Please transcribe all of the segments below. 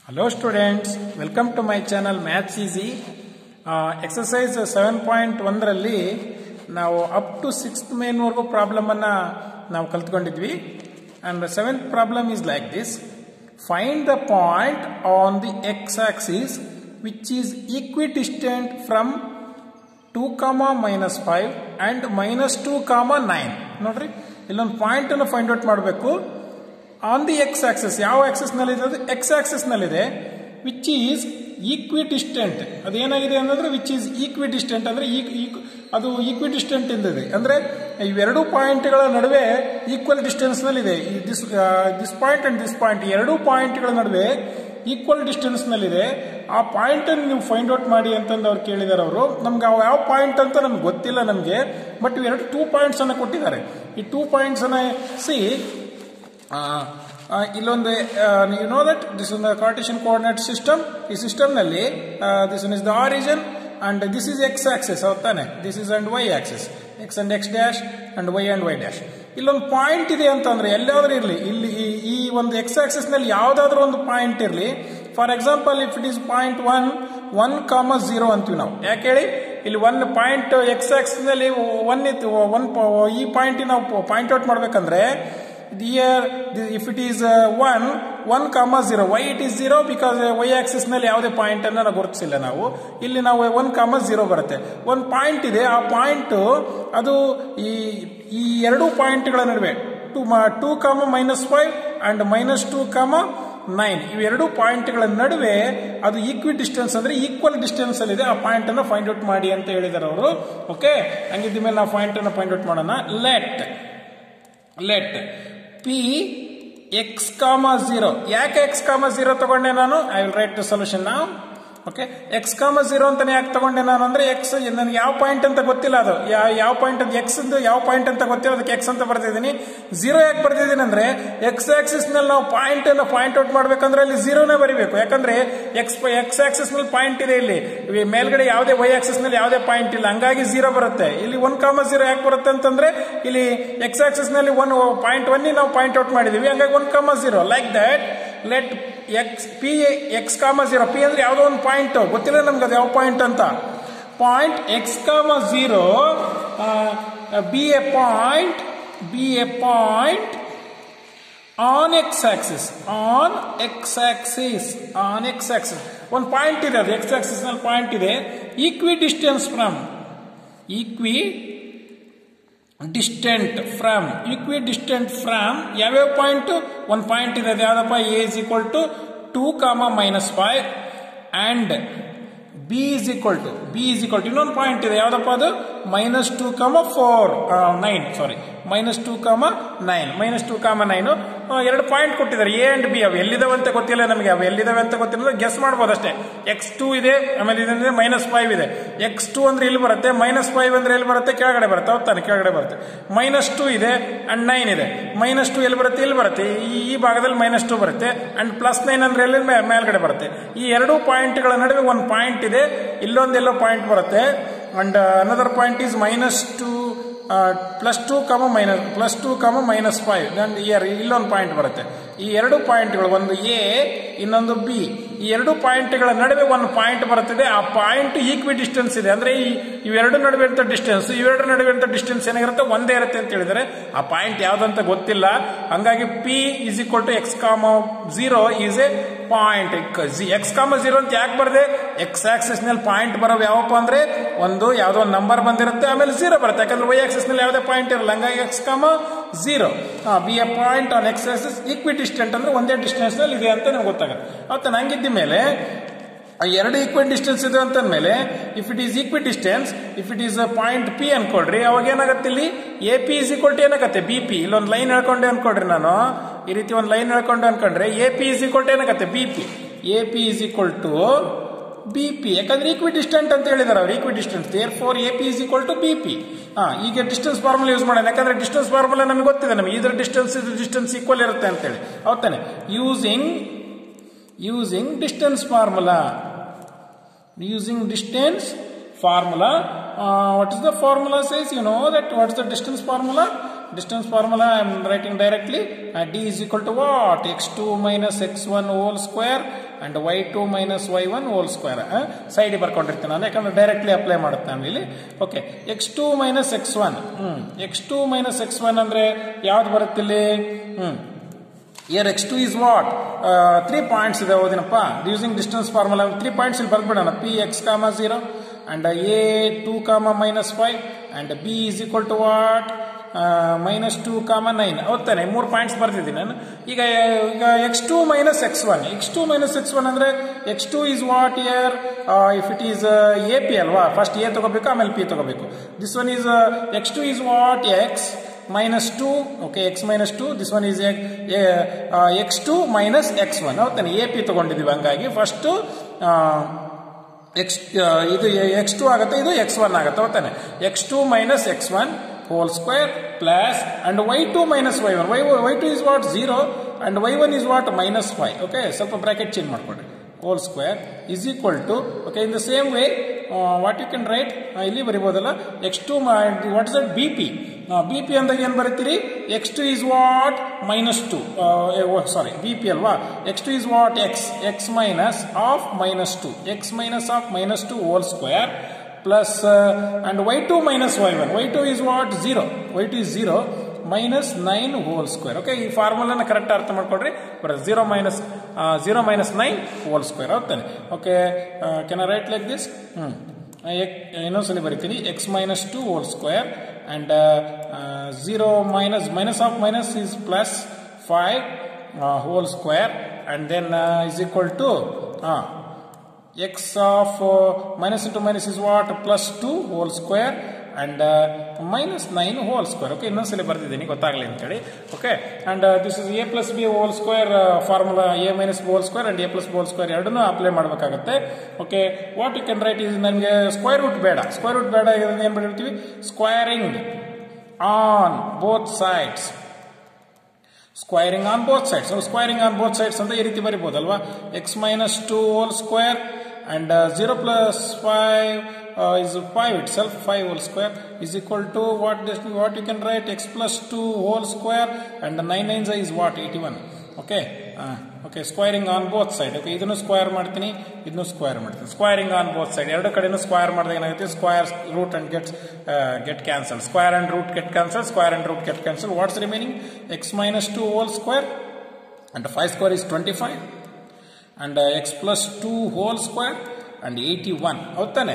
Hello students, welcome to my channel Maths Easy. Exercise seven point ಒಂದರಲ್ಲಿ ನಾವು up to sixth ಮೇನ್ವರೆಗೂ ಪ್ರಾಬ್ಲಮನ್ನು ನಾವು ಕಲ್ತ್ಕೊಂಡಿದ್ವಿ and seventh problem is like this find the point on the x axis which is equidistant from two comma minus five and minus two comma nine ನೋಡ್ರಿ ಇಲ್ಲೊಂದು point ಅನ್ನು find out ಮಾಡಬೇಕು on the x axis ಯಾವ axis ನಲ್ಲಿ ಇದೆ ಅದು x axis ನಲ್ಲಿದೆ which is equidistant ಅದೇನಾಗಿದೆ ಅನ್ನೋದ್ರೆ ವಿಚ್ ಈಸ್ ಈಕ್ವಿ ಡಿಸ್ಟೆಂಟ್ ಅಂದ್ರೆ ಅದು ಈಕ್ವಿ ಡಿಸ್ಟೆಂಟ್ ಇಂದಿದೆ ಅಂದ್ರೆ ಇವೆರಡು ಪಾಯಿಂಟ್ಗಳ ನಡುವೆ ಈಕ್ವಲ್ ಡಿಸ್ಟೆನ್ಸ್ ನಲ್ಲಿದೆ this this point and this point ಎರಡು ಪಾಯಿಂಟ್ಗಳ ನಡುವೆ ಈಕ್ವಲ್ ಡಿಸ್ಟೆನ್ಸ್ ನಲ್ಲಿದೆ ಆ ಪಾಯಿಂಟ್ ಅನ್ನು ನೀವು ಫೈಂಡ್ ಔಟ್ ಮಾಡಿ ಅಂತಂದು ಅವ್ರು ಕೇಳಿದಾರೆ ಅವರು ನಮ್ಗೆ ಅವು ಯಾವ ಪಾಯಿಂಟ್ ಅಂತ ನಮ್ಗೆ ಗೊತ್ತಿಲ್ಲ ನಮಗೆ ಬಟ್ ಇವೆರಡು ಟೂ ಪಾಯಿಂಟ್ಸ್ ಅನ್ನ ಕೊಟ್ಟಿದ್ದಾರೆ ಈ ಟೂ ಪಾಯಿಂಟ್ಸ್ ಅನ್ನ ಸಿ ಇಲ್ಲೊಂದು you know that this in the cartesian coordinate system ಈ ಸಿಸ್ಟಮ್ ನಲ್ಲಿ this is the origin and this is x axis ಹೌದಾನೆ this is and y axis x and x dash and y and y dash ಇಲ್ಲೊಂದು point ಇದೆ ಅಂತಂದ್ರೆ ಎಲ್ಲಾದ್ರೂ ಇರಲಿ ಇಲ್ಲಿ ಈ ಒಂದು ಎಕ್ಸ್ ಆಕ್ಸಿಸ್ ನಲ್ಲಿ ಯಾವ್ದಾದ್ರು ಒಂದು ಪಾಯಿಂಟ್ ಇರಲಿ for example if it is point one one comma zero ಅಂತೀವಿ ನಾವು ಯಾಕೆ ಹೇಳಿ ಇಲ್ಲಿ ಒನ್ ಪಾಯಿಂಟ್ ಎಕ್ಸ್ ಆಕ್ಸಿಸ್ ನಲ್ಲಿ ಒನ್ ಇತ್ತು ಒನ್ ಈ ಪಾಯಿಂಟ್ ನಾವು ಪಾಯಿಂಟ್ ಔಟ್ ಮಾಡ್ಬೇಕಂದ್ರೆ here if it is uh, 1 1 comma 0 why it is 0 because uh, y axis ನಲ್ಲಿ ಯಾವುದೇ ಪಾಯಿಂಟ್ ಅನ್ನ ನಾವು ಗುರುತಿಸಿಲ್ಲ ನಾವು ಇಲ್ಲಿ ನಾವು 1 ಕಾಮ 0 ಬರುತ್ತೆ ಒಂದು ಪಾಯಿಂಟ್ ಇದೆ ಆ ಪಾಯಿಂಟ್ ಅದು ಈ ಈ ಎರಡು ಪಾಯಿಂಟ್ಗಳ ನಡುವೆ two two comma minus five and minus two comma nine ಇವೆರಡು ಪಾಯಿಂಟ್ಗಳ ನಡುವೆ ಅದು ಈಕ್ವಿ ಡಿಸ್ಟೆನ್ಸ್ ಅಂದ್ರೆ ಈಕ್ವಲ್ ಡಿಸ್ಟೆನ್ಸ್ ಅಲ್ಲಿ ಇದೆ ಆ ಪಾಯಿಂಟ್ ಅನ್ನು ಫೈಂಡ್ ಔಟ್ ಮಾಡಿ ಅಂತ ಹೇಳಿದಾರೆ ಅವರು ಓಕೆ ಹಂಗಿದ್ದ ಮೇಲೆ ನಾವು ಪಾಯಿಂಟ್ ಅನ್ನು ಫೈಂಡ್ ಔಟ್ ಮಾಡೋಣ let let P x comma zero ಯಾಕೆ ಎಕ್ಸ್ ಕಾಮ ಝೀರೋ ತಗೊಂಡೆ ನಾನು I will write the solution ನಾವು ಓಕೆ ಎಕ್ಸ್ ಕಾಮ ಝೀರೋ ಅಂತಾನೆ ಯಾಕೆ ತಗೊಂಡೆ ನಾನು ಅಂದ್ರೆ ಎಕ್ಸ್ ನನಗೆ ಯಾವ ಪಾಯಿಂಟ್ ಅಂತ ಗೊತ್ತಿಲ್ಲ ಅದು ಯಾವ ಪಾಯಿಂಟ್ ಅಂತ ಎಕ್ಸ್ ಯಾವ ಪಾಯಿಂಟ್ ಅಂತ ಗೊತ್ತಿಲ್ಲ ಅದಕ್ಕೆ ಎಕ್ಸ್ ಅಂತ ಬರ್ತಿದ್ದೀನಿ ಝೀರೋ ಯಾಕೆ ಬರ್ತಿದ್ದೀನಿ ಅಂದ್ರೆ ಎಕ್ಸ್ ಆಕ್ಸಿಸ್ ನಲ್ಲಿ ನಾವು ಪಾಯಿಂಟ್ ಅನ್ನು ಪಾಯಿಂಟ್ ಔಟ್ ಮಾಡ್ಬೇಕಂದ್ರೆ ಅಲ್ಲಿ ಝೀರೋನೇ ಬರಿಬೇಕು ಯಾಕಂದ್ರೆ ಎಕ್ಸ್ ಎಕ್ಸ್ ಆಕ್ಸಿಸ್ ನಲ್ಲಿ ಪಾಯಿಂಟ್ ಇದೆ ಇಲ್ಲಿ ಮೇಲ್ಗಡೆ ಯಾವುದೇ ವೈ ಆಕ್ಸಿಸ್ ನಲ್ಲಿ ಯಾವುದೇ ಪಾಯಿಂಟ್ ಇಲ್ಲ ಹಂಗಾಗಿ ಝೀರೋ ಬರುತ್ತೆ ಇಲ್ಲಿ ಒನ್ ಕಾಮ ಝೀರೋ ಯಾಕೆ ಬರುತ್ತೆ ಅಂತಂದ್ರೆ ಇಲ್ಲಿ ಎಕ್ಸ್ ಆಕ್ಸಿಸ್ ನಲ್ಲಿ ಒನ್ ಪಾಯಿಂಟ್ ಒನ್ ನಾವು ಪಾಯಿಂಟ್ ಔಟ್ ಮಾಡಿದೀವಿ ಹಂಗಾಗಿ one comma zero like that let x P x comma zero P ಅಂದ್ರೆ ಯಾವುದೋ ಒಂದು ಪಾಯಿಂಟ್ ಗೊತ್ತಿಲ್ಲ ನಮ್ಗೆ ಅದು ಯಾವ ಪಾಯಿಂಟ್ ಅಂತ point X comma zero B A point B A point on x axis on x axis on x axis ಒಂದು point ಇದೆ ಅದು ಎಕ್ಸ್ ಆಕ್ಸಿಸ್ ನಲ್ಲಿ ಪಾಯಿಂಟ್ ಇದೆ ಈಕ್ವಿ distance from equidistant from equidistant from ಯಾವ್ಯಾವ point ಒಂದು point ಇದೆ ಯಾವ್ದಪ್ಪ A is equal to two comma minus five and B is equal to B is equal to ಇನ್ನೊಂದು point ಇದೆ ಯಾವ್ದಪ್ಪ ಅದು minus two comma four nine sorry minus two comma nine minus two comma nine ಎರಡು point ಕೊಟ್ಟಿದ್ದಾರೆ A and B ಅವು ಎಲ್ಲಿದಾವೆ ಅಂತ ಗೊತ್ತಿಲ್ಲ ನಮಗೆ ಅವು ಎಲ್ಲಿದಾವೆ ಅಂತ ಗೊತ್ತಿಲ್ಲ ಗೆಸ್ ಮಾಡ್ಬೋದು ಅಷ್ಟೇ ಎಕ್ಸ್ ಟೂ ಇದೆ ಆಮೇಲೆ ಇದಂದ್ರೆ ಮೈನಸ್ ಫೈವ್ ಇದೆ ಎಕ್ಸ್ ಟೂ ಅಂದ್ರೆ ಇಲ್ಲಿ ಬರುತ್ತೆ ಮೈನಸ್ ಫೈವ್ ಅಂದ್ರೆ ಎಲ್ಲಿ ಬರುತ್ತೆ ಕೆಳಗಡೆ ಬರುತ್ತೆ ಹೌದಾನೆ ಕೆಳಗಡೆ ಬರುತ್ತೆ ಮೈನಸ್ ಟೂ ಇದೆ ಅಂಡ್ ನೈನ್ ಇದೆ ಮೈನಸ್ ಟೂ ಎಲ್ಲಿ ಬರುತ್ತೆ ಇಲ್ಲಿ ಬರುತ್ತೆ ಈ ಭಾಗದಲ್ಲಿ ಮೈನಸ್ ಟೂ ಬರುತ್ತೆ ಅಂಡ್ ಪ್ಲಸ್ ನೈನ್ ಅಂದ್ರೆ ಎಲ್ಲಿ ಮೇಲ್ಗಡೆ ಬರುತ್ತೆ ಈ ಎರಡು ಪಾಯಿಂಟ್ಗಳ ನಡುವೆ ಒಂದು ಪಾಯಿಂಟ್ ಇದೆ ಇಲ್ಲೊಂದೆಲ್ಲೋ ಪಾಯಿಂಟ್ ಬರುತ್ತೆ and another point is minus two plus two comma minus plus two comma minus five here ಇಲ್ಲೊಂದು ಪಾಯಿಂಟ್ ಬರುತ್ತೆ ಈ ಎರಡು ಪಾಯಿಂಟ್ಗಳು ಒಂದು ಎ ಇನ್ನೊಂದು ಬಿ ಈ ಎರಡು ಪಾಯಿಂಟ್ಗಳ ನಡುವೆ ಒಂದು ಪಾಯಿಂಟ್ ಬರುತ್ತದೆ ಆ ಪಾಯಿಂಟ್ ಈಕ್ವಿ ಡಿಸ್ಟೆನ್ಸ್ ಇದೆ ಅಂದ್ರೆ ಈ ಇವೆರಡು ನಡುವೆ ಇರುತ್ತ ಡಿಸ್ಟೆನ್ಸ್ ಇವೆರಡು ನಡುವೆ ಇರುತ್ತ ಡಿಸ್ಟೆನ್ಸ್ ಏನಾಗಿರುತ್ತೆ ಒಂದೇ ಇರುತ್ತೆ ಅಂತ ಹೇಳಿದರೆ ಆ ಪಾಯಿಂಟ್ ಯಾವ್ದಂತ ಗೊತ್ತಿಲ್ಲ ಹಂಗಾಗಿ P is equal to x comma zero is A point X comma zero ಅಂತ ಯಾಕೆ ಬರದೆ ಎಕ್ಸ್ ಆಕ್ಸಿಸ್ ನಲ್ಲಿ ಪಾಯಿಂಟ್ ಬರೋ ಯಾವಪ್ಪ ಅಂದ್ರೆ ಒಂದು ಯಾವ್ದೋ ಒಂದು ನಂಬರ್ ಬಂದಿರುತ್ತೆ ಆಮೇಲೆ ಝೀರೋ ಬರುತ್ತೆ ಯಾಕಂದ್ರೆ ವೈ ಆಕ್ಸಿಸ್ ನಲ್ಲಿ ಯಾವುದೇ ಪಾಯಿಂಟ್ ಇರಲ್ಲ ಹಂಗಾಗಿ x comma zero B A point on x axis equidistant ಅಂದ್ರೆ ಒಂದೇ ಡಿಸ್ಟೆನ್ಸ್ ನಲ್ಲಿ ಇದೆ ಅಂತ ನಮ್ಗೆ ಗೊತ್ತಾಗುತ್ತೆ ಅವತ್ತು ನಂಗಿದ್ದ ಮೇಲೆ ಎರಡು ಈಕ್ವಿ ಡಿಸ್ಟೆನ್ಸ್ ಇದೆ ಅಂತ ಮೇಲೆ if it is ಈಕ್ವಿ equidistance if it is point P ಅನ್ಕೊಳ್ರಿ ಅವಾಗ ಏನಾಗುತ್ತೆ ಇಲ್ಲಿ A P is equal to ಏನಾಗುತ್ತೆ ಬಿ ಪಿ ಇಲ್ಲೊಂದು ಲೈನ್ ಹೇಳ್ಕೊಂಡೆ ಅನ್ಕೊಳ್ರಿ ನಾನು ಈ ರೀತಿ ಒಂದು ಲೈನ್ ಹೇಳ್ಕೊಂಡು ಅನ್ಕೊಂಡ್ರೆ A P is equal to ಏನಾಗುತ್ತೆ B P A P is equal to B P ಯಾಕಂದ್ರೆ ಈಕ್ವಿ ಡಿಸ್ಟೆಂಟ್ ಅಂತ ಹೇಳಿದಾರೆ ಅವ್ರು equidistance therefore A P is equal to B P ಹಾ ಈಗ ಡಿಸ್ಟೆನ್ಸ್ ಫಾರ್ಮುಲಾ ಯೂಸ್ ಮಾಡೋಣ ಯಾಕಂದ್ರೆ ಡಿಸ್ಟೆನ್ಸ್ ಫಾರ್ಮುಲಾ ನಮಗೆ ಗೊತ್ತಿದೆ ನಮಗೆ ಇದ್ರ ಡಿಸ್ಟೆನ್ಸ್ ಇದ್ರ ಡಿಸ್ಟೆನ್ಸ್ ಈಕ್ವಲ್ ಇರುತ್ತೆ ಅಂತೇಳಿ ಹೌದಾನೆ using using distance formula using distance formula what is the formula says you know that what is the distance formula distance formula I am writing directly uh, d is equal to what x2 minus x1 whole square and y2 minus y1 whole square side ಬರ್ಕೊಂಡಿರ್ತೀನಿ ನಾನು ಯಾಕಂದ್ರೆ directly apply ಮಾಡುತ್ತೆ ನಾನು ಇಲ್ಲಿ okay X two minus X one hmm x two minus X one ಅಂದ್ರೆ ಯಾವ್ದು ಬರುತ್ತೆ ಇಲ್ಲಿ hmm here x two is what three points ಇದೆ ಓದಿನಪ್ಪ using distance formula three points ಇಲ್ಲಿ ಬರ್ಬಿಡೋಣ P x comma zero and A two comma minus five and B is equal to what minus two comma nine ಓದ್ತಾನೆ ಮೂರು ಪಾಯಿಂಟ್ಸ್ ಬರ್ತಿದ್ದೀನಿ ನಾನು ಈಗ ಈಗ x two minus X one X two minus X one ಅಂದ್ರೆ x two is what here if it is A P ಅಲ್ವಾ first A ತಗೋಬೇಕು ಆಮೇಲೆ ಪಿ ತಗೋಬೇಕು this one is x two is what x minus 2 okay x minus 2 this one is uh, x2 minus x1 ಹೌದಾನೆ A P ತಗೊಂಡಿದ್ದೀವಿ ಹಂಗಾಗಿ first x ಇದು x two ಆಗುತ್ತೆ ಇದು ಎಕ್ಸ್ ಒನ್ ಆಗುತ್ತೆ ಹೌದಾನೆ x two minus X one whole square plus and y two minus Y one y y two is what zero and y one is what minus five okay ಸ್ವಲ್ಪ bracket change ಮಾಡ್ಕೊಡ್ರಿ whole square is equal to okay in the same way what you can write ಇಲ್ಲಿ ಬರಿಬೋದಲ್ಲ x to what is that B P B P ಅಂದಾಗ ಏನು ಬರೀತೀರಿ x two is what minus two sorry B P ಅಲ್ವಾ x two is what x x minus of minus two x minus of minus two whole square plus and y two minus Y one y two is what zero y two is zero minus nine whole square okay ಈ ಫಾರ್ಮುಲಾನ correct ಅರ್ಥ ಮಾಡ್ಕೊಡ್ರಿ ಬರುತ್ತೆ zero minus zero minus nine whole square ಹೋಗ್ತಾನೆ okay can write like this ಹ್ಞೂ ಇನ್ನೊಂದ್ಸಲಿ ಬರಿತೀನಿ x minus two whole square and zero minus minus of minus is plus five whole square and then is equal to x of minus into minus is what plus two whole square and minus nine whole square okay ಇನ್ನೊಂದ್ಸಲಿ ಬರ್ತಿದ್ದೀನಿ ಗೊತ್ತಾಗಲಿ ಅಂತೇಳಿ okay and this is A plus B whole square formula A minus B whole square and A plus B whole square ಎರಡನ್ನೂ apply ಮಾಡಬೇಕಾಗುತ್ತೆ okay what you can write is ನನಗೆ square root ಬೇಡ square root ಬೇಡ ಏನು ಮಾಡಿರ್ತೀವಿ squaring on both sides squaring on both sides squaring on both sides ಅಂತ ಈ ರೀತಿ ಬರಿಬೋದಲ್ವಾ x minus two whole square and zero plus five is 5 itself 5 whole square is equal to what this what you can write x plus 2 whole square and the 9 nines is what 81 okay uh, okay squaring on both side okay ಇದನ್ನು square ಮಾಡ್ತೀನಿ ಇದನ್ನು square ಮಾಡ್ತೀನಿ squaring on both side ಎರಡು ಕಡೆನೂ square ಮಾಡಿದಾಗ ಏನಾಗುತ್ತೆ square root and get get cancel square and root get cancel square and root get cancel what's remaining x minus two whole square and five square is twenty five and x plus two whole square and eighty one ಹೌದಾನೆ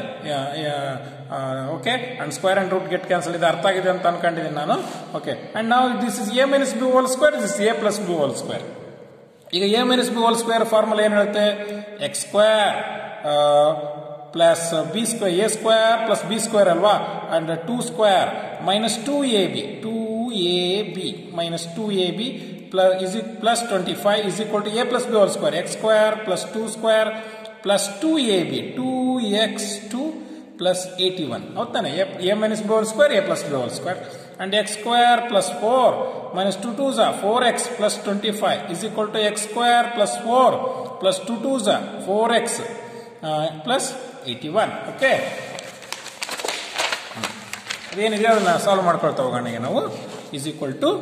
okay and square and root get cancel ಇದು ಅರ್ಥ ಆಗಿದೆ ಅಂತ ಅನ್ಕೊಂಡಿದ್ದೀನಿ ನಾನು okay and ನಾವು this is a minus B whole square this a plus B whole square ಈಗ a minus B whole square formula ಏನು ಹೇಳುತ್ತೆ x square plus b square a square plus b square ಅಲ್ವಾ and two square minus two a b two a b minus two a b plus is it plus twenty five is equal to a plus B whole square x square plus two square plus two a b two x two plus eighty one ಹೌದಾನೆ a minus B whole square a plus B whole square and x square plus four minus two two ಝಾ four x plus twenty five is equal to x square plus four plus two two ಝಾ four x plus eighty one okay ಅದೇನಿದೆ ಅದನ್ನ solve ಮಾಡ್ಕೊಳ್ತಾ ಹೋಗೋಣ ಈಗ ನಾವು is equal to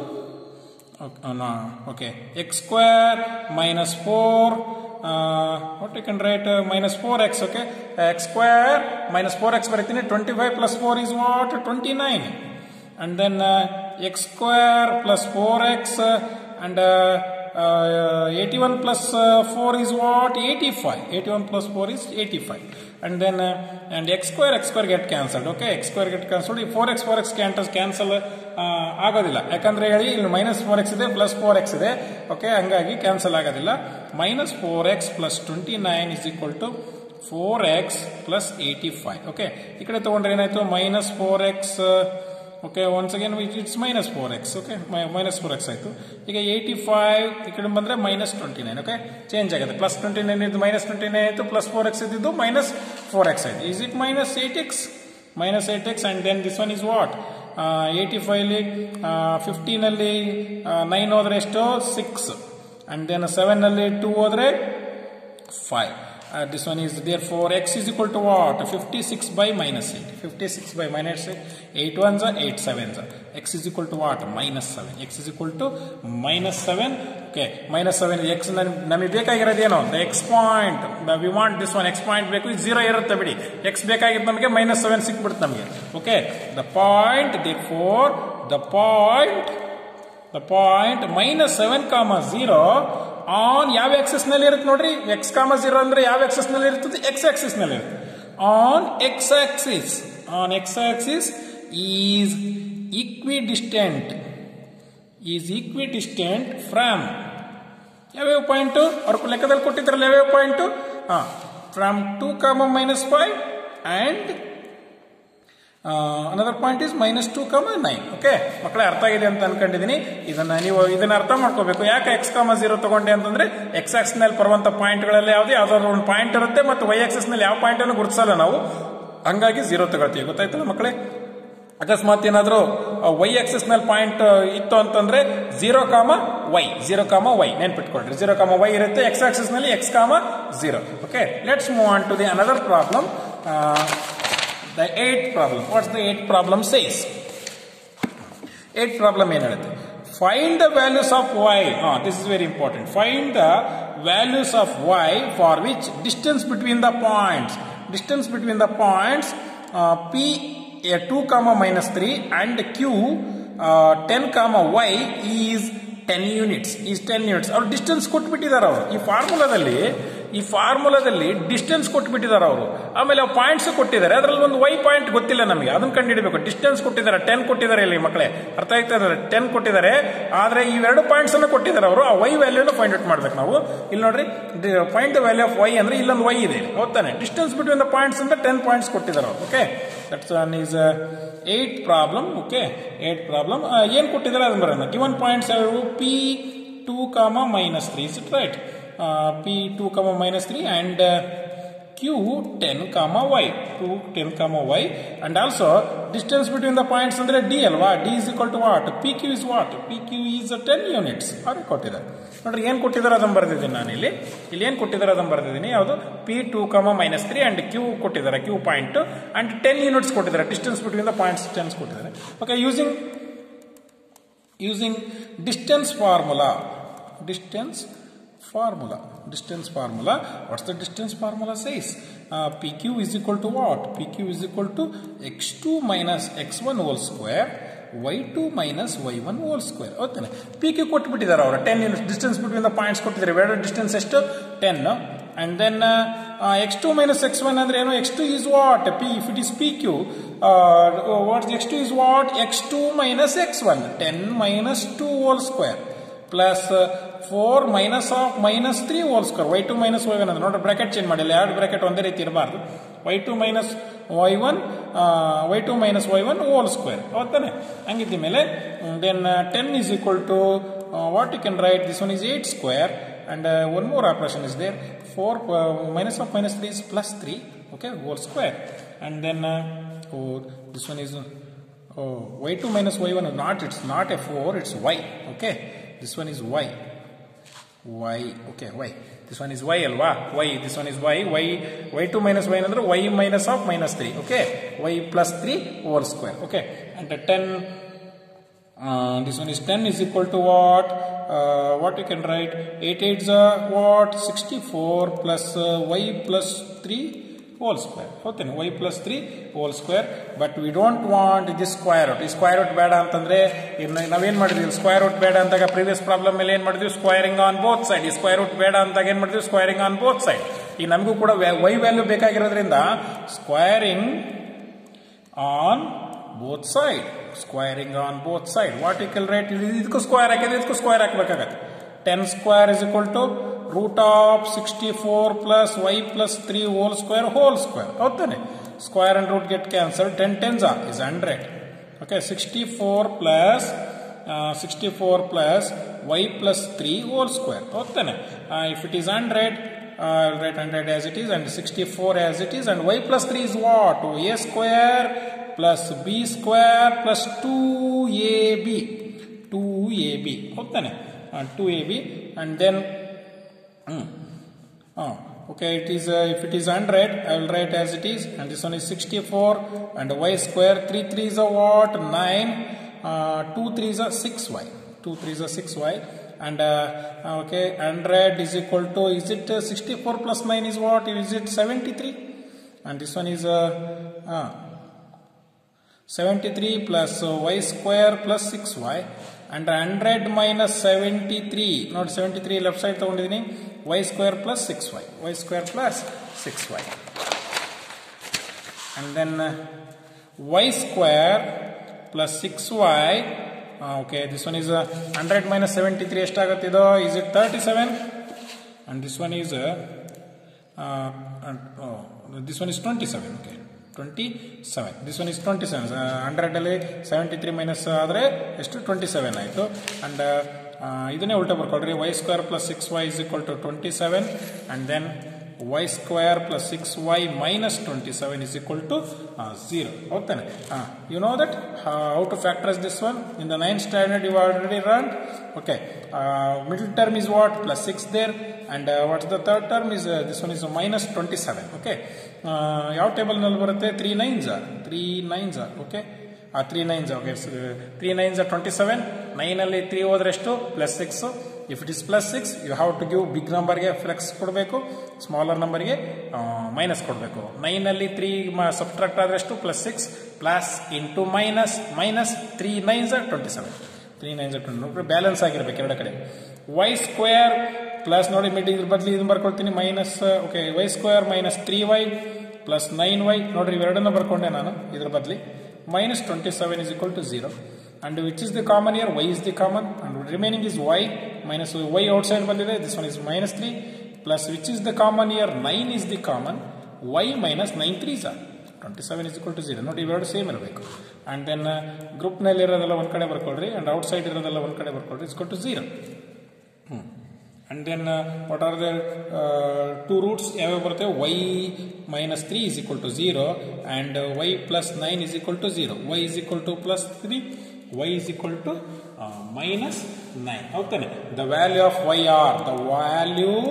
okay x square minus four what you can write minus four x okay x square minus four x ಬರೀತೀನಿ twenty five plus four is what twenty nine and then x square plus four x and eighty one plus four is what eighty five eighty one plus four is eighty five and then uh, and x square x square get cancelled okay x square get cancelled ಈ four x four x cancel cancel ಆಗೋದಿಲ್ಲ ಯಾಕಂದ್ರೆ ಹೇಳಿ ಇಲ್ಲಿ minus four x ಇದೆ plus four x ಇದೆ okay ಹಂಗಾಗಿ cancel ಆಗೋದಿಲ್ಲ minus four x plus twenty nine is equal to four x plus eighty five okay ಈ ಕಡೆ ತಗೊಂಡ್ರೆ ಏನಾಯ್ತು minus four x okay once again it's minus four x okay minus four x ಆಯಿತು ಈಗ eighty five ಈ ಕಡೆ ಬಂದರೆ minus twenty nine okay change ಆಗುತ್ತೆ ಪ್ಲಸ್ ಟ್ವೆಂಟಿ ನೈನ್ ಇದ್ದು ಮೈನಸ್ ಟ್ವೆಂಟಿ ನೈನ್ ಆಯಿತು ಪ್ಲಸ್ ಫೋರ್ ಎಕ್ಸ್ ಇದ್ದಿದ್ದು ಮೈನಸ್ ಫೋರ್ ಎಕ್ಸ್ ಆಯಿತು is it minus eight x minus eight x and then this one is what eighty ಫೈವ್ಲಿ ಫಿಫ್ಟೀನಲ್ಲಿ nine ಹೋದ್ರೆ ಎಷ್ಟು six and then ಸೆವೆನ್ನಲ್ಲಿ two ಹೋದ್ರೆ five Uh, this one is therefore x is equal to what? 56 by minus 8. 56 by minus 8. 8 ones are 8 sevens are. x is equal to what? Minus 7. x is equal to minus 7. Okay, minus 7 is x ನಮಗೆ ಬೇಕಾಗಿರೋದೇನು the x point we want this one x point ಬೇಕು zero ಇರುತ್ತೆ ಬಿಡಿ x ಬೇಕಾಗಿದ್ದು ನಮಗೆ minus seven ಸಿಕ್ಬಿಡುತ್ತೆ ನಮಗೆ okay the point therefore the point the point minus seven comma zero on ಯಾವ ಎಕ್ಸಸ್ ನಲ್ಲಿ ಇರುತ್ತೆ ನೋಡ್ರಿ ಎಕ್ಸ್ ಕಾಮ ಝೀರೋ ಅಂದ್ರೆ ಯಾವ ಎಕ್ಸಸ್ ನಲ್ಲಿ ಇರ್ತದೆ ಎಕ್ಸ್ ಆಕ್ಸಿಸ್ ನಲ್ಲಿ ಇರುತ್ತೆ on x axis on x axis is equidistant is equidistant from ಯಾವ್ಯಾವ ಪಾಯಿಂಟು ಅವ್ರ ಲೆಕ್ಕದಲ್ಲಿ ಕೊಟ್ಟಿದ್ರಲ್ಲ ಯಾವ್ಯಾವ ಪಾಯಿಂಟು ಹಾ from two comma minus five and another point is minus two comma nine okay ಮಕ್ಕಳೇ ಅರ್ಥ ಆಗಿದೆ ಅಂತ ಅನ್ಕೊಂಡಿದ್ದೀನಿ ಇದನ್ನ ನೀವು ಇದನ್ನ ಅರ್ಥ ಮಾಡ್ಕೋಬೇಕು ಯಾಕೆ ಎಕ್ಸ್ ಕಾಮ ಜೀರೋ ತಗೊಂಡೆ ಅಂತಂದ್ರೆ ಎಕ್ಸ್ ಆಕ್ಸ್ ನಲ್ಲಿ ಬರುವಂತ ಪಾಯಿಂಟ್ಗಳಲ್ಲಿ ಯಾವುದೇ ಯಾವ್ದಾದ್ರು ಒಂದು ಪಾಯಿಂಟ್ ಇರುತ್ತೆ ಮತ್ತು ವೈ ಆಕ್ಸಸ್ ನಲ್ಲಿ ಯಾವ ಪಾಯಿಂಟ್ ಅನ್ನು ಗುರುತಿಸಲ್ಲ ನಾವು ಹಂಗಾಗಿ ಜೀರೋ ತಗೊಳ್ತೀವಿ ಗೊತ್ತಾಯ್ತಲ್ಲ ಮಕ್ಕಳೇ ಅಕಸ್ಮಾತ್ ಏನಾದರೂ ವೈ ಆಕ್ಸಿಸ್ ನಲ್ಲಿ ಪಾಯಿಂಟ್ ಇತ್ತು ಅಂತಂದ್ರೆ zero comma y zero comma y ನೆನ್ಪಿಟ್ಕೊಳ್ರಿ ಜೀರೋ ಕಾಮ ವೈ ಇರುತ್ತೆ ಎಕ್ಸ್ ಆಕ್ಸಿಸ್ ನಲ್ಲಿ x comma zero okay let's move on to the another problem the eighth problem. What's the eighth problem says? Eighth problem ಏನು ಹೇಳುತ್ತೆ find the values of y this is very important find the values of y for which distance between the points distance between the points P two comma minus three and Q ten comma y is ten units is ten units ಅವ್ರು distance ಕೊಟ್ಬಿಟ್ಟಿದ್ದಾರೆ ಅವರು ಈ ಫಾರ್ಮುಲಾದಲ್ಲಿ ಈ ಫಾರ್ಮುಲಾದಲ್ಲಿ distance ಕೊಟ್ಬಿಟ್ಟಿದ್ದಾರೆ ಅವರು ಆಮೇಲೆ points ಕೊಟ್ಟಿದ್ದಾರೆ ಅದರಲ್ಲಿ ಒಂದು ವೈ ಪಾಯಿಂಟ್ ಗೊತ್ತಿಲ್ಲ ನಮಗೆ ಅದನ್ನ ಕಂಡುಹಿಡಬೇಕು ಡಿಸ್ಟೆನ್ಸ್ ಕೊಟ್ಟಿದ್ದಾರೆ ಟೆನ್ ಕೊಟ್ಟಿದ್ದಾರೆ ಇಲ್ಲಿ ಮಕ್ಕಳೇ ಅರ್ಥ ಆಗ್ತಾ ಇದ್ದಾರೆ ಟೆನ್ ಕೊಟ್ಟಿದ್ದಾರೆ ಆದ್ರೆ ಇವೆರಡು ಪಾಯಿಂಟ್ಸ್ ಅನ್ನು ಕೊಟ್ಟಿದ್ದಾರೆ ಅವರು ಆ ವೈ ವ್ಯಾಲ್ಯೂನ ಫೈಂಡ್ ಔಟ್ ಮಾಡ್ಬೇಕು ನಾವು ಇಲ್ಲಿ ನೋಡ್ರಿ find the value of y ಅಂದ್ರೆ ಇಲ್ಲೊಂದು ವೈ ಇದೆ ಹೌದಾನೆ ಡಿಸ್ಟೆನ್ಸ್ ಬಿಟ್ವೀನ್ ದ ಪಾಯಿಂಟ್ಸ್ ಅಂತ ಟೆನ್ ಪಾಯಿಂಟ್ಸ್ ಕೊಟ್ಟಿದ್ದಾರೆ ಅವರು okay that's one is eight problem okay eight problem ಏನ್ ಕೊಟ್ಟಿದ್ದಾರೆ ಅದನ್ನ ಬರೋಣ ಗಿವನ್ ಪಾಯಿಂಟ್ಸ್ ಯಾವ್ಯಾವು P two comma minus three is it right P two comma minus three and q 10 comma y 2 10 comma y and also distance between the points ಅಂದ್ರೆ d ಅಲ್ವಾ d is equal to what pq is what pq is 10 units ಅವ್ರಿಗೆ ಕೊಟ್ಟಿದ್ದಾರೆ ನೋಡ್ರಿ ಏನ್ ಕೊಟ್ಟಿದ್ದಾರೆ ಅದನ್ನ ಬರೆದಿದ್ದೀನಿ ನಾನು ಇಲ್ಲಿ ಇಲ್ಲಿ ಏನ್ ಕೊಟ್ಟಿದ್ದಾರೆ ಅದನ್ನ ಬರೆದಿದ್ದೀನಿ ಯಾವುದು P two comma minus three and Q ಕೊಟ್ಟಿದ್ದಾರೆ Q point and ten units ಕೊಟ್ಟಿದ್ದಾರೆ distance between the points tens ಕೊಟ್ಟಿದ್ದಾರೆ okay using using distance formula distance formula distance formula what's the distance formula says uh, pq is equal to what pq is equal to x2 minus x1 whole square y2 minus y1 whole square ಓದ್ತಾನೆ P Q ಕೊಟ್ಬಿಟ್ಟಿದ್ದಾರೆ ಅವರು ten units distance between the points ಕೊಟ್ಟಿದ್ದಾರೆ ಇವೆರಡು distance ಎಷ್ಟು ten and then x two minus X one ಅಂದ್ರೆ ಏನು x two is what P if it is P Q what X two is what X two minus X one ten minus two whole square plus four minus of minus three whole square y two minus Y one ಅಂದ್ರೆ ನೋಡ್ರಿ bracket change ಮಾಡಿಲ್ಲ ಎರಡು bracket ಒಂದೇ ರೀತಿ ಇರಬಾರ್ದು y two minus Y one y two minus Y one whole square ಹೌದಾನೆ ಹಂಗಿದ್ದ ಮೇಲೆ then ten is equal to what you can write this one is eight square and one more operation is there four minus of minus three is plus three okay whole square and then this one is y 2 minus y1 is not it's not a 4 it's y okay this one is y y okay y this one is y alwa y this one is y y y2 minus y ಅಂದ್ರೆ y minus of minus 3 okay y plus 3 whole square okay and the 10 uh, this one is 10 is equal to what uh, what you can write 8 8s are what 64 plus uh, y plus 3 whole square ಓಕೆನಾ y plus three whole square but we don't want this square root ಈ square root ಬೇಡ ಅಂತಂದ್ರೆ ಇನ್ನು ನಾವೇನ್ ಮಾಡಿದ್ವಿ square root ಬೇಡ ಅಂದಾಗ previous problem ಮೇಲೆ ಏನ್ ಮಾಡಿದ್ವಿ ಸ್ಕ್ವೇರಿಂಗ್ ಆನ್ ಬೋತ್ ಸೈಡ್ ಈ ಸ್ಕ್ವೇರ್ ರೂಟ್ ಬೇಡ ಅಂದಾಗ ಏನ್ ಮಾಡಿದ್ವಿ ಸ್ಕ್ವೇರಿಂಗ್ ಆನ್ ಬೋತ್ ಸೈಡ್ ಈಗ ನಮಗೂ ಕೂಡ ವೈ ವ್ಯಾಲ್ಯೂ ಬೇಕಾಗಿರೋದ್ರಿಂದ squaring on both side squaring on both side what equal rate ಇದಕ್ಕೂ ಸ್ಕ್ವೇರ್ ಹಾಕಿದ್ರೆ ಇದಕ್ಕೂ ಸ್ಕ್ವೇರ್ ಹಾಕ್ಬೇಕಾಗತ್ತೆ ten square is equal to root of 64 plus y plus 3 whole square whole square ಹೌದಾನೆ square and root get cancelled 10 tens are is 100 okay 64 plus uh, 64 plus y plus 3 whole square ಹೌದಾನೆ uh, if it is 100 uh, write 100 as it is and 64 as it is and y plus 3 is what a square plus b square plus 2ab 2ab ಹೌದಾನೆ uh, 2ab and then okay it is uh, if it is 100 I will write as it is and this one is 64 and y square 3 3 is a what 9 uh, 2 3 is a 6y 2 3 is a 6y and uh, okay 100 is equal to is it uh, 64 plus 9 is what is it 73 and this one is uh, uh, 73 plus uh, y square plus 6y and 100 minus 73 ನೋಡಿ 73 left side ತಗೊಂಡಿದ್ದೀನಿ y square plus 6y y square plus 6y and then uh, y square plus 6y uh, okay this one is uh, 100 minus 73 ಎಷ್ಟಾಗುತ್ತೆ ಇದು is it 37 and this one is uh, uh, uh, oh, this one is 27 okay 27 this one is 27 uh, 100 ಅಲ್ಲಿ 73 minus ಆದರೆ ಎಷ್ಟು 27 ಆಯಿತು and ಇದನ್ನೇ ಉಲ್ಟಾ ಬರ್ಕೊಳ್ರಿ y square plus six y is equal to twenty seven and then y square plus six y minus twenty seven is equal to zero ಹೋಗ್ತಾನೆ you know that how to factors this one in the nine standard you already run okay middle term is what plus six there and what's the third term is this one is minus twenty seven okay ಯಾವ ಟೇಬಲ್ನಲ್ಲಿ ಬರುತ್ತೆ three nines three nines okay ಆ three nines okay three nines twenty seven ನೈನಲ್ಲಿ three ಹೋದ್ರೆ ಎಷ್ಟು plus six if it is plus six you have to give big ನಂಬರ್ಗೆ plus ಕೊಡಬೇಕು smaller ನಂಬರ್ಗೆ ಮೈನಸ್ ಕೊಡಬೇಕು ನೈನಲ್ಲಿ ತ್ರೀ ಸಬ್ಟ್ರಾಕ್ಟ್ ಆದ್ರೆ ಎಷ್ಟು plus six plus into minus minus three nines twenty seven three nines twenty balance ಆಗಿರ್ಬೇಕು ಎರಡು ಕಡೆ ವೈ ಸ್ಕ್ವೇರ್ ಪ್ಲಸ್ ನೋಡಿ ಮಿಡ್ ಇದ್ರ ಬದಲು ಇದನ್ನ ಬರ್ಕೊಳ್ತೀನಿ minus okay y square minus three y plus nine y ನೋಡ್ರಿ ಇವೆರಡನ್ನ ಬರ್ಕೊಂಡೆ ನಾನು ಇದ್ರ ಬದಲಿ minus 27 is equal to 0 and which is the common here y is the common and remaining is y minus y outside bandide this one is minus 3 plus which is the common here 9 is the common y minus 9 3s are 27 is equal to 0 ನೋಡಿ ಇವೆರಡು same ಇರಬೇಕು and then ಗ್ರೂಪ್ನಲ್ಲಿ ಇರೋದೆಲ್ಲ ಒಂದು ಕಡೆ ಬರ್ಕೊಳ್ರಿ and outside ಇರೋದೆಲ್ಲ ಒಂದು ಕಡೆ ಬರ್ಕೊಳ್ರಿ is to 0 and then uh, what are the uh, two roots ಯಾವ್ಯಾವ ಬರುತ್ತೆ y minus 3 is equal to 0 and uh, y plus 9 is equal to 0 y is equal to plus 3 y is equal to uh, minus 9 ಹೋಗ್ತಾನೆ the value of y r the value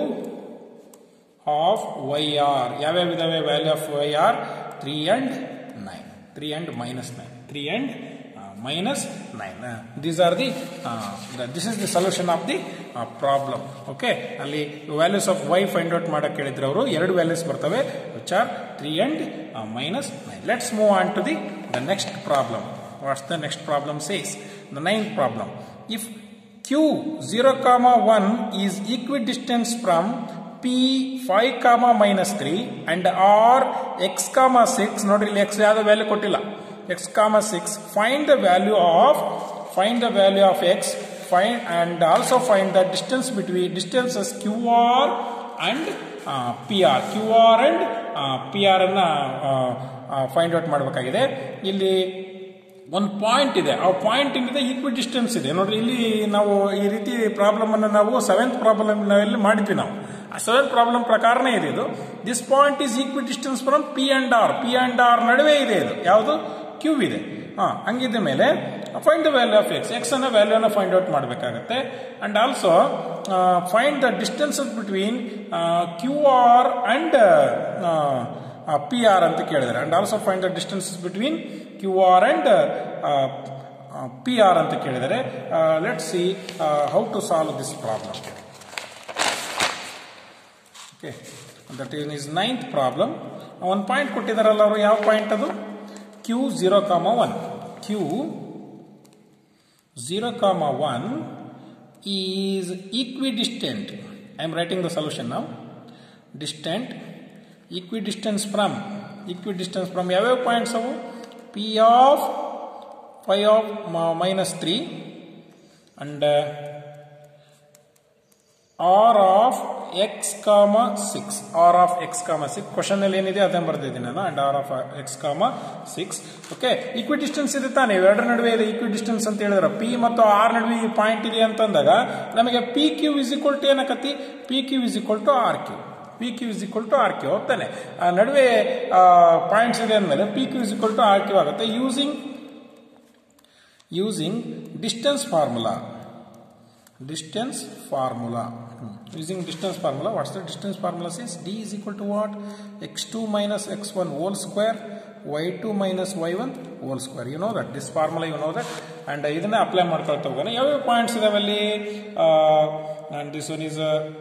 of y r ಯಾವ್ಯಾವ ಇದಾವೆ value of y r 3 and 9 3 and minus 9 3 and minus 9 uh, these are the, uh, the this is the solution of the uh, problem okay ಅಲ್ಲಿ values of y find out ಮಾಡಕ್ಕೆ ಹೇಳಿದ್ರೆ ಅವರು ಎರಡು values ಬರ್ತವೆ which are 3 and minus 9 let's move on to the the next problem what's the next problem says the ninth problem if q 0 comma 1 is equidistant from p 5 comma minus 3 and r x comma 6 ನೋಡ್ರಿ ಇಲ್ಲಿ x ಯಾವ್ದು value ಕೊಟ್ಟಿಲ್ಲ x comma 6 find the value of find the value of x find and also find the distance between distances qr and uh, pr qr and uh, pr ಅನ್ನ find out ಮಾಡಬೇಕಾಗಿದೆ ಇಲ್ಲಿ ಒಂದು point ಇದೆ ಆ point ಇಂದ ಈಕ್ವಿ distance ಇದೆ ನೋಡ್ರಿ ಇಲ್ಲಿ ನಾವು ಈ ರೀತಿ ಪ್ರಾಬ್ಲಮ್ ಅನ್ನು ನಾವು ಸೆವೆಂತ್ ಪ್ರಾಬ್ಲಮ್ ನಾವೆಲ್ಲಿ ಮಾಡಿದ್ವಿ ನಾವು ಆ ಸೆವೆಂತ್ ಪ್ರಾಬ್ಲಮ್ ಪ್ರಕಾರನೇ ಇದೆ ಇದು this point is ಈಕ್ವಿ distance from P and R P and R ನಡುವೆ ಇದೆ ಇದು ಯಾವುದು ಕ್ಯೂ ಇದೆ ಹಾ ಹಂಗಿದ್ದ ಮೇಲೆ find the value of x x ಅನ್ನೋ ವ್ಯಾಲ್ಯೂನ ಫೈಂಡ್ ಔಟ್ ಮಾಡಬೇಕಾಗತ್ತೆ and also find the distances between Q R and P R ಅಂತ ಕೇಳಿದ್ದಾರೆ and also find the distances between Q R and P R ಅಂತ ಕೇಳಿದ್ದಾರೆ let see how to solve this problem okay that is ninth problem ಒಂದು point ಕೊಟ್ಟಿದ್ದಾರಲ್ಲ ಅವರು ಯಾವ point ಅದು q 0 comma 1 q 0 comma 1 is equidistant i am writing the solution now distant equidistance from equidistance from ಯಾವ್ಯಾವ points ಅವು p of 5 of minus 3 and uh, r of x comma 6 r of x comma 6 question ಅಲ್ಲಿ ಏನಿದೆ ಅದನ್ನ ಬರ್ದಿದ್ದೀನಿ ನಾನು and R of x comma six okay equi distance ಇದೆ ತಾನೆ ಇವೆರಡರ ನಡುವೆ ಇದೆ ಈಕ್ವಿ ಡಿಸ್ಟೆನ್ಸ್ ಅಂತ ಹೇಳಿದ್ರೆ ಪಿ ಮತ್ತು ಆರ್ ನಡುವೆ ಈ ಪಾಯಿಂಟ್ ಇದೆ ಅಂತಂದಾಗ ನಮಗೆ P Q is equal to ಏನಕತಿ P Q is equal to R Q P Q is equal to R Q ಹೋಗ್ತಾನೆ ಆ ನಡುವೆ ಪಾಯಿಂಟ್ಸ್ ಇದೆ ಅಂದಮೇಲೆ P Q is equal to R Q ಆಗುತ್ತೆ using using distance formula distance formula using distance formula what's the distance formula says d is equal to what x2 minus x1 whole square y2 minus y1 whole square you know that this formula you know that and ಇದನ್ನ apply ಮಾಡ್ಕೊಳ್ತಾ ಹೋಗೋಣ ಯಾವ್ಯಾವ points ಇದಾವೆ ಅಲ್ಲಿ and this one is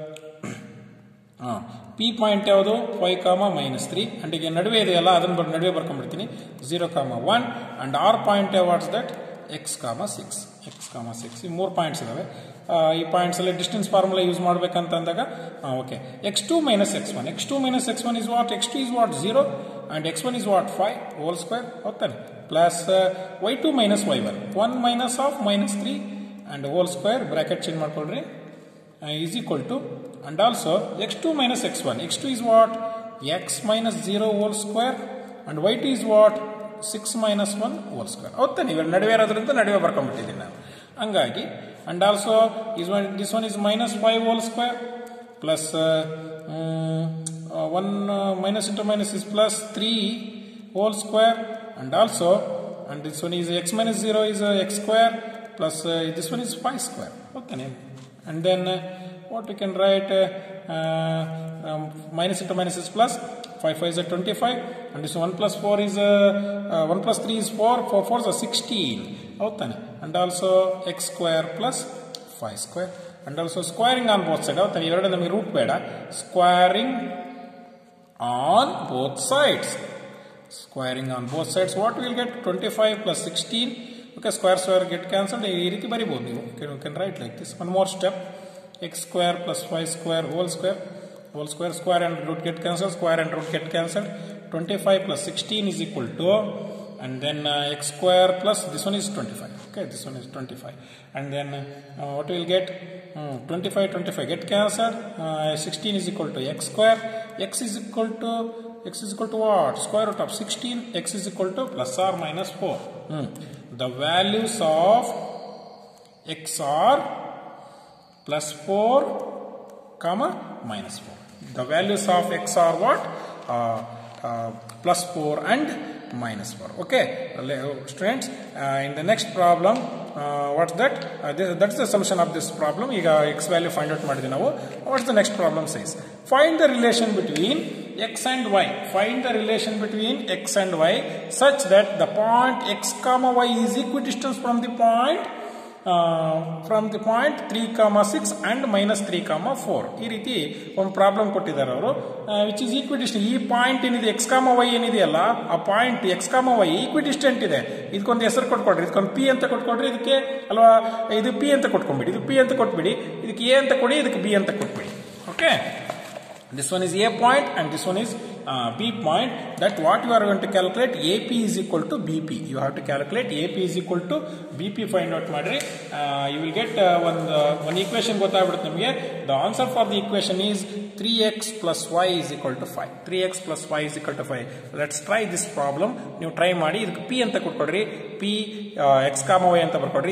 P point ಯಾವುದು five comma minus three and ಈಗ ನಡುವೆ ಇದೆಯಲ್ಲ ಅದನ್ನ ಬರ್ ನಡುವೆ ಬರ್ಕೊಂಡ್ಬಿಡ್ತೀನಿ zero comma one and R point what's that X comma six X comma six ಈ ಮೂರು ಪಾಯಿಂಟ್ಸ್ ಇದಾವೆ ಈ ಪಾಯಿಂಟ್ಸ್ ಅಲ್ಲಿ ಡಿಸ್ಟೆನ್ಸ್ ಫಾರ್ಮುಲಾ ಯೂಸ್ ಮಾಡ್ಬೇಕಂತ ಅಂದಾಗ okay X two minus X one X two minus X one is what X two is what zero and X one is what five whole square ಹೋಗ್ತಾನೆ plus Y two minus Y one one minus of minus three and whole square bracket change ಮಾಡ್ಕೊಳ್ರಿ is equal to and also x2 minus x1 x2 is what x minus 0 whole square and y2 is what 6 minus 1 whole square ಹೌದಾ ನೀವು ನಡುವೆ ಇರೋದ್ರಿಂದ ನಡುವೆ ಬರ್ಕೊಂಡ್ಬಿಟ್ಟಿದ್ದೀನಿ ನಾನು ಹಂಗಾಗಿ and also is one this one is minus five whole square plus one minus into minus is plus three whole square and also and this one is X minus zero is X square plus this one is five square ಓಕೆನೆ and then uh, what we can write uh, uh, um, minus into minus is plus 5 5 is a 25 and this 1 plus 4 is uh, uh, 1 plus 3 is 4 4 4 is a 16 ಹೌದಾನೆ and also x square plus 5 square and also squaring on both sides ಹೌದಾನೆ ಇವೆರಡು ನಮಗೆ root ಬೇಡ squaring on both sides squaring on both sides what we'll get 25 plus 16 okay square square get cancelled ಈ ರೀತಿ ಬರಿಬೋದು ನೀವು you can write like this one more step x square plus 5 square whole square whole square square and root get cancelled square and root get cancelled 25 plus 16 is equal to and then uh, x square plus this one is 25 okay this one is 25 and then uh, what we'll get Hmm, 25 25 get cancelled uh, 16 is equal to x square x is equal to x is equal to what square root of 16 x is equal to plus or minus 4 Hmm. the values of x are plus 4 comma minus 4 the values of x are what uh, uh, plus 4 and minus 4 okay Le- students uh, in the next problem uh, what's that uh, this, that's the solution of this problem ಈಗ x value find out ಮಾಡಿದ್ವಿ ನಾವು what's the next problem says find the relation between x and y find the relation between x and y such that the point x comma y is equidistant from the point from the point three comma six and minus three comma four ಈ ರೀತಿ ಒಂದು problem ಕೊಟ್ಟಿದ್ದಾರೆ ಅವರು which is ಈಕ್ವಿಡಿಸ್ಟೆಂಟ್ ಈ point ಏನಿದೆ X comma Y ಏನಿದೆಯಲ್ಲ ಆ point X comma Y equidistant ಇದೆ ಇದಕ್ಕೊಂದು ಹೆಸರು ಕೊಟ್ಕೊಡ್ರಿ ಇದಕ್ಕೊಂದು ಪಿ ಅಂತ ಕೊಟ್ಕೊಡ್ರಿ ಇದಕ್ಕೆ ಅಲ್ವಾ ಇದು ಪಿ ಅಂತ ಕೊಟ್ಕೊಂಡ್ಬಿಡಿ ಇದು ಪಿ ಅಂತ ಕೊಟ್ಬಿಡಿ ಇದಕ್ಕೆ ಎ ಅಂತ ಕೊಡಿ ಇದಕ್ಕೆ ಬಿ ಅಂತ ಕೊಟ್ಬಿಡಿ okay this one is a point and this one is uh, b point that what you are going to calculate ap is equal to bp you have to calculate ap is equal to bp find out ಮಾಡ್ರಿ uh, you will get uh, ಒಂದು one equation ಗೊತ್ತಾಗ್ಬಿಡುತ್ತೆ ನಿಮಗೆ the answer for the equation is 3x plus y is equal to 5 3x plus y is equal to 5 let's try this problem ನೀವು try ಮಾಡಿ ಇದಕ್ಕೆ p ಅಂತ ಕೊಟ್ಕೊಡ್ರಿ p x ಕಾಮ y ಅಂತ ಬರ್ಕೊಡ್ರಿ